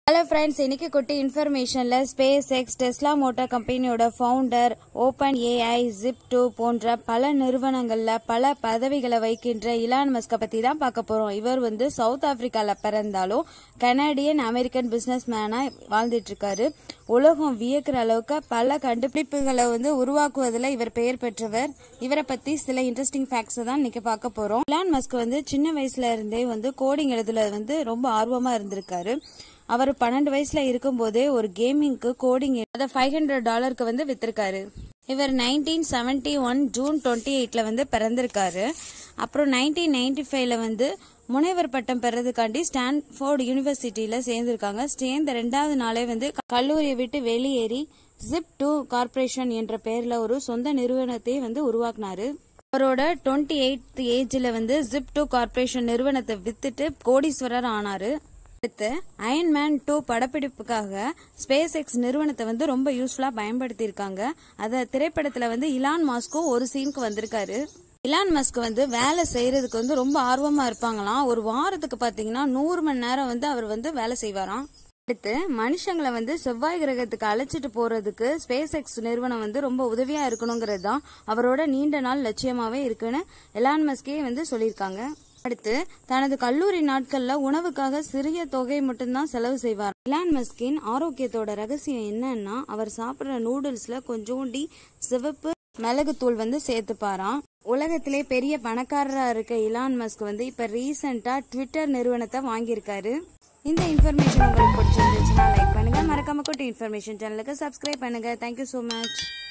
hello friends இன்னைக்கு குட்டி இன்ஃபர்மேஷனில் ஸ்பேஸ் எக்ஸ் டெஸ்லா மோட்டார் கம்பெனியோட founder open AI zip two போன்ற பல நிறுவனங்களில் பல பதவிகளை வைக்கின்ற இலான் மஸ்கை பற்றி தான் பார்க்க போகிறோம் இவர் வந்து சவுத் ஆப்பிரிக்காவில் பிறந்தாலும் கனடியன் அமெரிக்கன் பிஸ்னஸ் மேனாக வாழ்ந்துட்டு இருக்காரு உலகம் வியக்கிற அளவுக்கு பல கண்டுபிடிப்புகளை வந்து உருவாக்குவதில் இவர் பெயர் பெற்றவர் இவரை பற்றி சில இன்ட்ரெஸ்டிங் ஃபேக்ட்ஸை தான் இன்னைக்கு பார்க்க போகிறோம் இலான் மஸ்க் வந்து சின்ன வயசுல இருந்தே வந்து கோடிங் எழுதுல வந்து ரொம்ப ஆர்வமாக இருந்திருக்காரு அவர் பன்னெண்டு வயசுல இருக்கும்போதே ஒரு கேமிங்க்கு கோடிங் அதை ஃபைவ் ஹண்ட்ரட் டாலருக்கு வந்து வித்திருக்காரு இவர் nineteen seventy one June twenty எயிட்ல வந்து பிறந்திருக்காரு அப்புறம் நைன்டீன் நைன்டி ஃபைவ்ல வந்து முனைவர் பட்டம் பெறதுக்காண்டி ஸ்டான்ஃபோர்டு யூனிவர்சிட்டியில சேர்ந்திருக்காங்க சேர்ந்த ரெண்டாவது நாளே வந்து கல்லூரியை விட்டு வெளியேறி ஜிப் டூ கார்பரேஷன் என்ற பெயர்ல ஒரு சொந்த நிறுவனத்தை வந்து உருவாக்குனாரு அவரோட டுவெண்ட்டி எயித் ஏஜ்ல வந்து ஜிப் டூ கார்பரேஷன் நிறுவனத்தை வித்துட்டு கோடீஸ்வரர் ஆனாரு அடுத்து அயன்மேன் டூ படப்பிடிப்புக்காக ஸ்பேஸ் எக்ஸ் நிறுவனத்தை வந்து ரொம்ப யூஸ்ஃபுல்லா பயன்படுத்தியிருக்காங்க அத திரைப்படத்துல வந்து இலான் மாஸ்கோ ஒரு சீனுக்கு வந்திருக்காரு இலான் மஸ்க் வந்து வேலை செய்யறதுக்கு வந்து ரொம்ப ஆர்வமா இருப்பாங்களாம் ஒரு வாரத்துக்கு பாத்தீங்கன்னா நூறு மணி நேரம் வந்து அவர் வந்து வேலை செய்வாராம் அடுத்து மனுஷங்களை வந்து செவ்வாய் கிரகத்துக்கு அழைச்சிட்டு போறதுக்கு ஸ்பேஸ் எக்ஸ் நிறுவனம் வந்து ரொம்ப உதவியா இருக்கணுங்கிறது தான் அவரோட நீண்ட நாள் லட்சியமாவே இருக்குன்னு எலான் மஸ்கே வந்து சொல்லியிருக்காங்க அடுத்து தனது கல்லூரி நாட்கள்ல உணவுக்காக சிறிய தொகை மட்டும்தான் செலவு செய்வார் இலான் மஸ்கின் ஆரோக்கியத்தோட ரகசியம் என்னன்னா அவர் சாப்பிடுற நூடுல்ஸ்ல கொஞ்சோண்டி சிவப்பு மிளகுத்தூள் வந்து சேர்த்துப்பாராம் உலகத்திலே பெரிய பணக்காரரா இருக்க இலான் மஸ்க் வந்து இப்ப ரீசெண்டா ட்விட்டர் நிறுவனத்தை வாங்கியிருக்காரு இந்த இன்ஃபர்மேஷன் உங்களுக்கு பிடிச்சிருந்துச்சுன்னா லைக் பண்ணுங்க மறக்காம கொட்டி இன்ஃபர்மேஷன் சேனலுக்கு சப்ஸ்கிரைப் பண்ணுங்க தேங்க்யூ ஸோ மச்